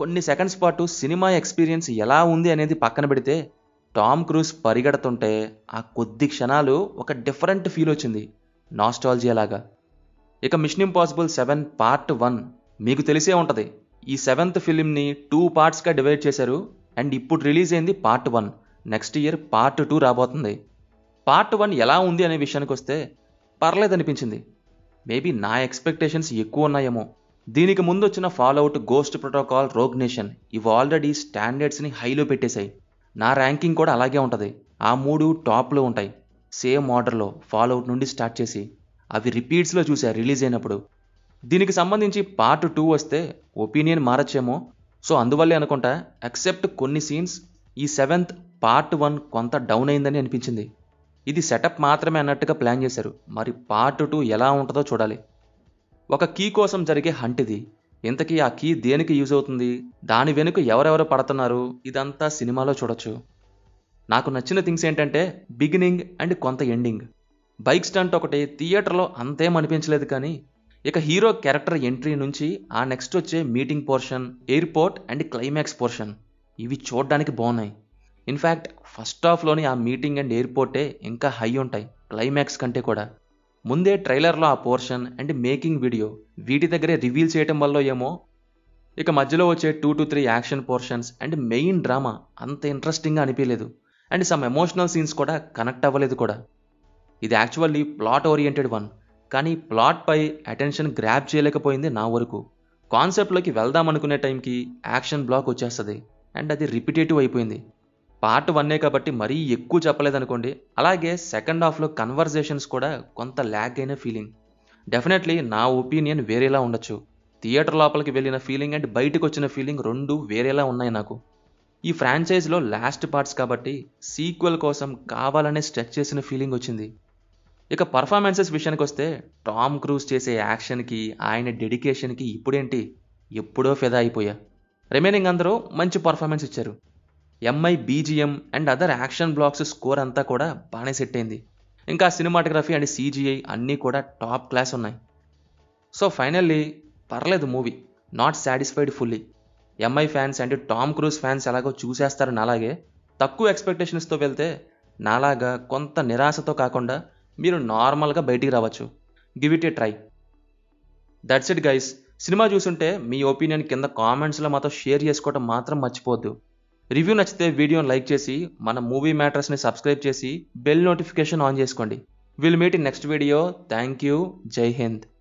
కొన్ని సెకండ్స్ పాటు cinema experience ఎలా ఉంది అనేది పక్కన పెడితే టామ్ క్రూజ్ పరిగెడుతుంటే ఆ కొద్ది క్షణాలు ఒక డిఫరెంట్ ఫీల్ వచ్చింది నాస్టాలజియా లాగా ఇక mission impossible seven part one మీకు తెలిసే ఉంటుంది ఈ సెవెంత్ ఫిలింని టూ పార్ట్స్గా డివైడ్ చేశారు అండ్ ఇప్పుడు రిలీజ్ అయింది part one next year part two రాబోతుంది పార్ట్ వన్ ఎలా ఉంది అనే విషయానికి వస్తే పర్లేదనిపించింది మేబీ నా ఎక్స్పెక్టేషన్స్ ఎక్కువ ఉన్నాయేమో దీనికి ముందు వచ్చిన fallout ghost protocol rogue nation ఇవి ఆల్రెడీ స్టాండర్డ్స్ని హైలో పెట్టేశాయి నా ర్యాంకింగ్ కూడా అలాగే ఉంటుంది ఆ మూడు టాప్లో ఉంటాయి సేమ్ ఆర్డర్లో ఫాలోఅవుట్ నుండి స్టార్ట్ చేసి అవి రిపీట్స్లో చూసా రిలీజ్ అయినప్పుడు దీనికి సంబంధించి పార్ట్ టూ వస్తే ఒపీనియన్ మారచ్చేమో సో అందువల్లే అనుకుంటా ఎక్సెప్ట్ కొన్ని సీన్స్ ఈ సెవెంత్ పార్ట్ వన్ కొంత డౌన్ అయిందని అనిపించింది ఇది సెటప్ మాత్రమే అన్నట్టుగా ప్లాన్ చేశారు మరి పార్ట్ టూ ఎలా ఉంటుందో చూడాలి ఒక కీ కోసం జరిగే హంట్ ఇది ఇంతకీ ఆ కీ దేనికి యూజ్ అవుతుంది దాని వెనుక ఎవరెవరు పడుతున్నారు ఇదంతా సినిమాలో చూడొచ్చు నాకు నచ్చిన థింగ్స్ ఏంటంటే బిగినింగ్ అండ్ కొంత ఎండింగ్ బైక్ స్టంట్ ఒకటి థియేటర్లో అంతేం అనిపించలేదు కానీ ఇక హీరో క్యారెక్టర్ ఎంట్రీ నుంచి ఆ నెక్స్ట్ వచ్చే meeting portion airport and climax portion ఇవి చూడడానికి బాగున్నాయి ఇన్ఫ్యాక్ట్ ఫస్ట్ హాఫ్లోని ఆ మీటింగ్ అండ్ ఎయిర్పోర్టే ఇంకా హై ఉంటాయి క్లైమాక్స్ కంటే కూడా ముందే ట్రైలర్లో ఆ పోర్షన్ అండ్ మేకింగ్ వీడియో వీటి దగ్గరే రివీల్ చేయటం వల్ల ఏమో ఇక మధ్యలో వచ్చే two to three action portions and main drama అంత ఇంట్రెస్టింగ్గా అనిపించలేదు అండ్ సమ్ ఎమోషనల్ సీన్స్ కూడా కనెక్ట్ అవ్వలేదు కూడా ఇది యాక్చువల్లీ ప్లాట్ ఓరియంటెడ్ వన్ కానీ ప్లాట్పై అటెన్షన్ గ్రాప్ చేయలేకపోయింది నా వరకు కాన్సెప్ట్లోకి వెళ్దాం అనుకునే టైంకి యాక్షన్ బ్లాక్ వచ్చేస్తుంది అండ్ అది రిపిటేటివ్ అయిపోయింది పార్ట్ వన్నే కాబట్టి మరీ ఎక్కువ చెప్పలేదనుకోండి అలాగే సెకండ్ హాఫ్లో కన్వర్జేషన్స్ కూడా కొంత ల్యాగ్ అయిన ఫీలింగ్ డెఫినెట్లీ నా ఒపీనియన్ వేరేలా ఉండొచ్చు థియేటర్ లోపలికి వెళ్ళిన ఫీలింగ్ అండ్ బయటకు వచ్చిన ఫీలింగ్ రెండు వేరేలా ఉన్నాయి నాకు ఈ ఫ్రాంచైజ్లో లాస్ట్ పార్ట్స్ కాబట్టి సీక్వెల్ కోసం కావాలనే స్ట్రెచ్ చేసిన ఫీలింగ్ వచ్చింది ఇక పర్ఫార్మెన్సెస్ విషయానికి వస్తే టామ్ క్రూజ్ చేసే యాక్షన్కి ఆయన డెడికేషన్కి ఇప్పుడేంటి ఎప్పుడో ఫెదా అయిపోయా రిమైనింగ్ అందరూ మంచి పర్ఫార్మెన్స్ ఇచ్చారు MI BGM and other action blocks score అంతా కూడా బాగానే సెట్ అయింది ఇంకా సినిమాటోగ్రఫీ అండ్ సీజీఐ అన్నీ కూడా టాప్ క్లాస్ ఉన్నాయి సో ఫైనల్లీ పర్లేదు movie not satisfied fully MI fans and Tom Cruise fans ఎలాగో చూసేస్తారని అలాగే తక్కువ ఎక్స్పెక్టేషన్స్తో వెళ్తే నాలాగా కొంత నిరాశతో కాకుండా మీరు నార్మల్గా బయటికి రావచ్చు give it a try that's it guys సినిమా చూసుంటే మీ ఒపీనియన్ కింద కామెంట్స్లో మాతో షేర్ చేసుకోవడం మాత్రం మర్చిపోవద్దు రివ్యూ నచ్చితే వీడియోని లైక్ చేసి మన మూవీ మ్యాటర్స్ని సబ్స్క్రైబ్ చేసి బెల్ నోటిఫికేషన్ ఆన్ చేసుకోండి will meet in next video thank you Jai Hind